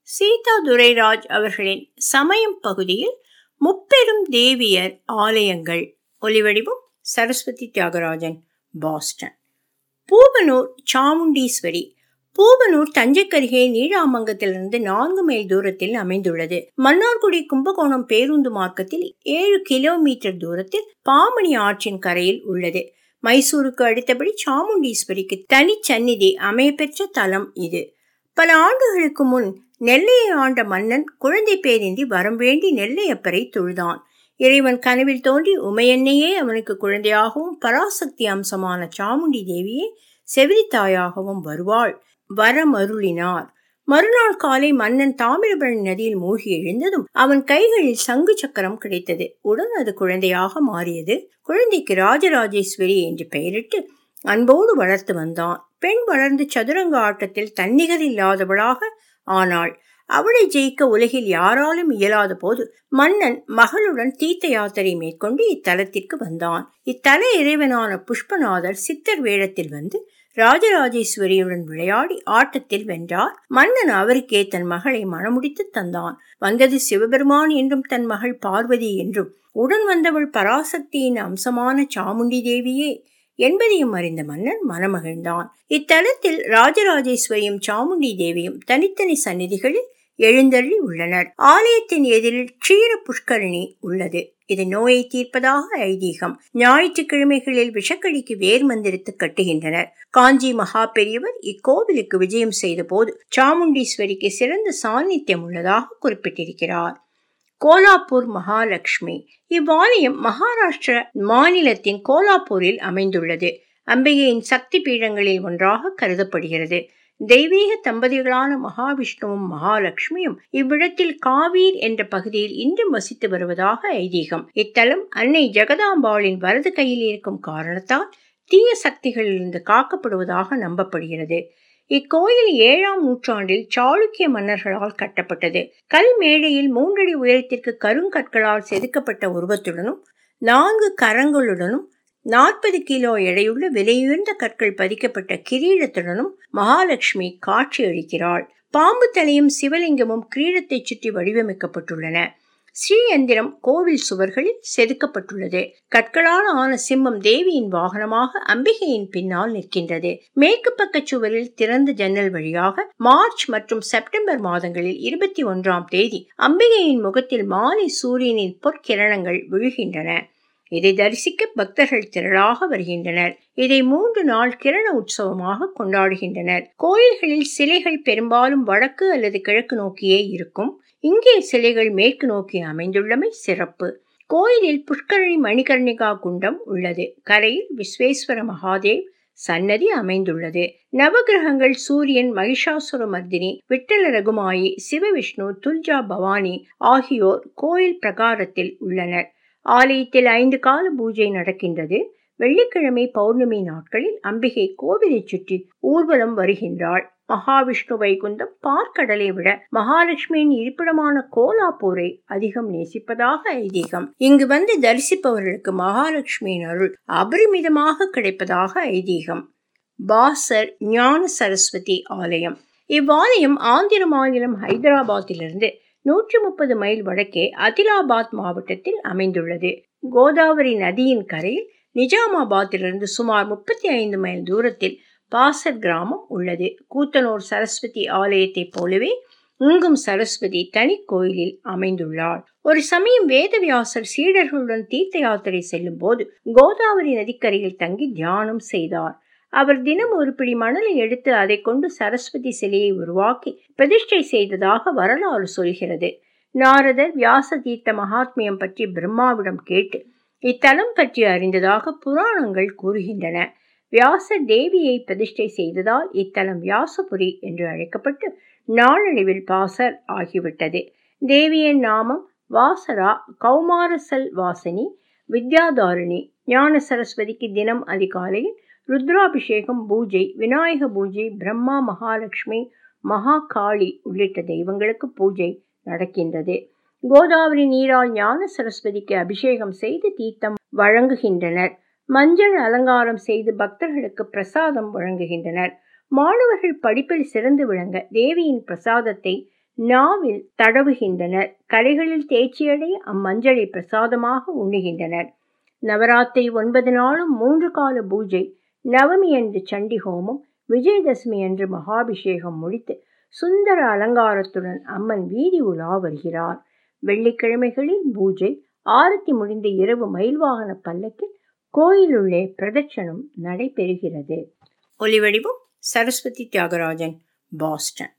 சீதா துரைராஜ் அவர்களின் சமயம் பகுதியில் முப்பெரும் தேவியர் ஆலயங்கள் ஒலிவடிவம் சரஸ்வதி தியாகராஜன் பாஸ்டன் பூபனூர் சாமுண்டீஸ்வரி பூபனூர் தஞ்சைக்கருகே நீடாமங்கத்திலிருந்து நான்கு மைல் தூரத்தில் அமைந்துள்ளது மன்னார்குடி கும்பகோணம் பேருந்து மார்க்கத்தில் ஏழு கிலோமீட்டர் தூரத்தில் பாமணி ஆற்றின் கரையில் உள்ளது மைசூருக்கு அடுத்தபடி சாமுண்டீஸ்வரிக்கு தனிச்சந்நிதி அமையப்பெற்ற தலம் இது பல ஆண்டுகளுக்கு முன் நெல்லையை ஆண்ட மன்னன் குழந்தை பேரின்றி வரம் வேண்டி நெல்லையப்பரை தொழுதான் இறைவன் கனவில் தோன்றி உமையன்னையே அவனுக்கு குழந்தையாகவும் பராசக்தி அம்சமான சாமுண்டி தேவியே செவிலித்தாயாகவும் வருவாள் வரமருளினார் மறுநாள் காலை மன்னன் தாமிரபரணி நதியில் மூழ்கி எழுந்ததும் அவன் கைகளில் சங்கு சக்கரம் கிடைத்தது உடன் அது குழந்தையாக மாறியது குழந்தைக்கு ராஜராஜேஸ்வரி என்று பெயரிட்டு அன்போடு வளர்த்து வந்தான் பெண் வளர்ந்து சதுரங்க ஆட்டத்தில் தன்னிகர் இல்லாதவளாக ஆனாள் அவளை ஜெயிக்க உலகில் யாராலும் இயலாத போது மன்னன் மகளுடன் தீர்த்த யாத்திரை மேற்கொண்டு இத்தலத்திற்கு வந்தான் இத்தல இறைவனான புஷ்பநாதர் சித்தர் வேடத்தில் வந்து ராஜராஜேஸ்வரியுடன் விளையாடி ஆட்டத்தில் வென்றார் மன்னன் அவருக்கே தன் மகளை மணமுடித்து தந்தான் வந்தது சிவபெருமான் என்றும் தன் மகள் பார்வதி என்றும் உடன் வந்தவள் பராசக்தியின் அம்சமான சாமுண்டி தேவியே என்பதையும் அறிந்த மன்னன் மனமகிழ்ந்தான் இத்தலத்தில் ராஜராஜேஸ்வரியும் சாமுண்டி தேவியும் தனித்தனி சந்நிதிகளில் எழுந்தள்ளி உள்ளனர் ஆலயத்தின் எதிரில் க்ஷீர புஷ்கரணி உள்ளது இது நோயை தீர்ப்பதாக ஐதீகம் ஞாயிற்றுக்கிழமைகளில் விஷக்கடிக்கு வேர் மந்திரித்து கட்டுகின்றனர் காஞ்சி மகா பெரியவர் இக்கோவிலுக்கு விஜயம் செய்த போது சாமுண்டீஸ்வரிக்கு சிறந்த சாநித்தியம் உள்ளதாக குறிப்பிட்டிருக்கிறார் கோலாப்பூர் மகாலட்சுமி இவ்வாலயம் மகாராஷ்டிர மாநிலத்தின் கோலாப்பூரில் அமைந்துள்ளது அம்பிகையின் சக்தி பீடங்களில் ஒன்றாக கருதப்படுகிறது தெய்வீக தம்பதிகளான மகாவிஷ்ணுவும் மகாலட்சுமியும் இவ்விடத்தில் காவீர் என்ற பகுதியில் இன்றும் வசித்து வருவதாக ஐதீகம் இத்தலம் அன்னை ஜெகதாம்பாளின் வலது கையில் இருக்கும் காரணத்தால் தீய சக்திகளிலிருந்து காக்கப்படுவதாக நம்பப்படுகிறது இக்கோயில் ஏழாம் நூற்றாண்டில் சாளுக்கிய மன்னர்களால் கட்டப்பட்டது கல் மேடையில் மூன்றடி உயரத்திற்கு கருங்கற்களால் செதுக்கப்பட்ட உருவத்துடனும் நான்கு கரங்களுடனும் நாற்பது கிலோ எடையுள்ள விலையுயர்ந்த கற்கள் பதிக்கப்பட்ட கிரீடத்துடனும் மகாலட்சுமி காட்சி அளிக்கிறாள் பாம்பு தலையும் சிவலிங்கமும் கிரீடத்தை சுற்றி வடிவமைக்கப்பட்டுள்ளன ஸ்ரீயந்திரம் கோவில் சுவர்களில் செதுக்கப்பட்டுள்ளது கற்களால் ஆன சிம்மம் தேவியின் வாகனமாக அம்பிகையின் பின்னால் நிற்கின்றது மேற்கு பக்க சுவரில் திறந்த ஜன்னல் வழியாக மார்ச் மற்றும் செப்டம்பர் மாதங்களில் இருபத்தி ஒன்றாம் தேதி அம்பிகையின் முகத்தில் மாலை சூரியனின் பொற்கிரணங்கள் விழுகின்றன இதை தரிசிக்க பக்தர்கள் திரளாக வருகின்றனர் இதை மூன்று நாள் கிரண உற்சவமாக கொண்டாடுகின்றனர் கோயில்களில் சிலைகள் பெரும்பாலும் வடக்கு அல்லது கிழக்கு நோக்கியே இருக்கும் இங்கே சிலைகள் மேற்கு நோக்கி அமைந்துள்ளமை சிறப்பு கோயிலில் புஷ்கரணி மணிகர்ணிகா குண்டம் உள்ளது கரையில் விஸ்வேஸ்வர மகாதேவ் சன்னதி அமைந்துள்ளது நவகிரகங்கள் சூரியன் மகிஷாசுர மர்தினி விட்டல ரகுமாயி சிவவிஷ்ணு துல்ஜா பவானி ஆகியோர் கோயில் பிரகாரத்தில் உள்ளனர் ஆலயத்தில் ஐந்து கால பூஜை நடக்கின்றது வெள்ளிக்கிழமை பௌர்ணமி நாட்களில் அம்பிகை கோவிலை சுற்றி ஊர்வலம் வருகின்றாள் மகாவிஷ்ணு வைகுந்தம் பார்க்கடலை விட மகாலட்சுமியின் இருப்பிடமான கோலாப்பூரை அதிகம் நேசிப்பதாக ஐதீகம் இங்கு வந்து தரிசிப்பவர்களுக்கு மகாலட்சுமியின் அருள் அபரிமிதமாக கிடைப்பதாக ஐதீகம் பாசர் ஞான சரஸ்வதி ஆலயம் இவ்வாலயம் ஆந்திர மாநிலம் ஹைதராபாத்திலிருந்து நூற்றி முப்பது மைல் வடக்கே அதிலாபாத் மாவட்டத்தில் அமைந்துள்ளது கோதாவரி நதியின் கரையில் நிஜாமாபாத்திலிருந்து சுமார் முப்பத்தி ஐந்து மைல் தூரத்தில் பாசர் கிராமம் உள்ளது கூத்தனூர் சரஸ்வதி ஆலயத்தைப் போலவே இங்கும் சரஸ்வதி தனி கோயிலில் அமைந்துள்ளாள் ஒரு சமயம் வேதவியாசர் சீடர்களுடன் தீர்த்த யாத்திரை செல்லும் போது கோதாவரி நதிக்கரையில் தங்கி தியானம் செய்தார் அவர் தினம் ஒரு பிடி மணலை எடுத்து அதை கொண்டு சரஸ்வதி சிலையை உருவாக்கி பிரதிஷ்டை செய்ததாக வரலாறு சொல்கிறது நாரதர் வியாச தீர்த்த மகாத்மியம் பற்றி பிரம்மாவிடம் கேட்டு இத்தலம் பற்றி அறிந்ததாக புராணங்கள் கூறுகின்றன வியாச தேவியை பிரதிஷ்டை செய்ததால் இத்தலம் வியாசபுரி என்று அழைக்கப்பட்டு நாளடைவில் பாசர் ஆகிவிட்டது தேவியின் நாமம் வாசரா கௌமாரசல் வாசனி வித்யாதாரிணி ஞான சரஸ்வதிக்கு தினம் அதிகாலையில் ருத்ராபிஷேகம் பூஜை விநாயக பூஜை பிரம்மா மகாலட்சுமி மகா காளி உள்ளிட்ட தெய்வங்களுக்கு பூஜை நடக்கின்றது கோதாவரி நீரால் ஞான சரஸ்வதிக்கு அபிஷேகம் செய்து தீர்த்தம் வழங்குகின்றனர் மஞ்சள் அலங்காரம் செய்து பக்தர்களுக்கு பிரசாதம் வழங்குகின்றனர் மாணவர்கள் படிப்பில் சிறந்து விளங்க தேவியின் பிரசாதத்தை நாவில் தடவுகின்றனர் கலைகளில் தேர்ச்சியடைய அம்மஞ்சளை பிரசாதமாக உண்ணுகின்றனர் நவராத்திரி ஒன்பது நாளும் மூன்று கால பூஜை நவமி அன்று சண்டி ஹோமம் விஜயதசமி அன்று மகாபிஷேகம் முடித்து சுந்தர அலங்காரத்துடன் அம்மன் வீதி உலா வருகிறார் வெள்ளிக்கிழமைகளில் பூஜை ஆரத்தி முடிந்த இரவு மயில் வாகன பல்லக்கில் கோயிலுள்ளே பிரதட்சணம் நடைபெறுகிறது ஒலிவடிவம் சரஸ்வதி தியாகராஜன் பாஸ்டன்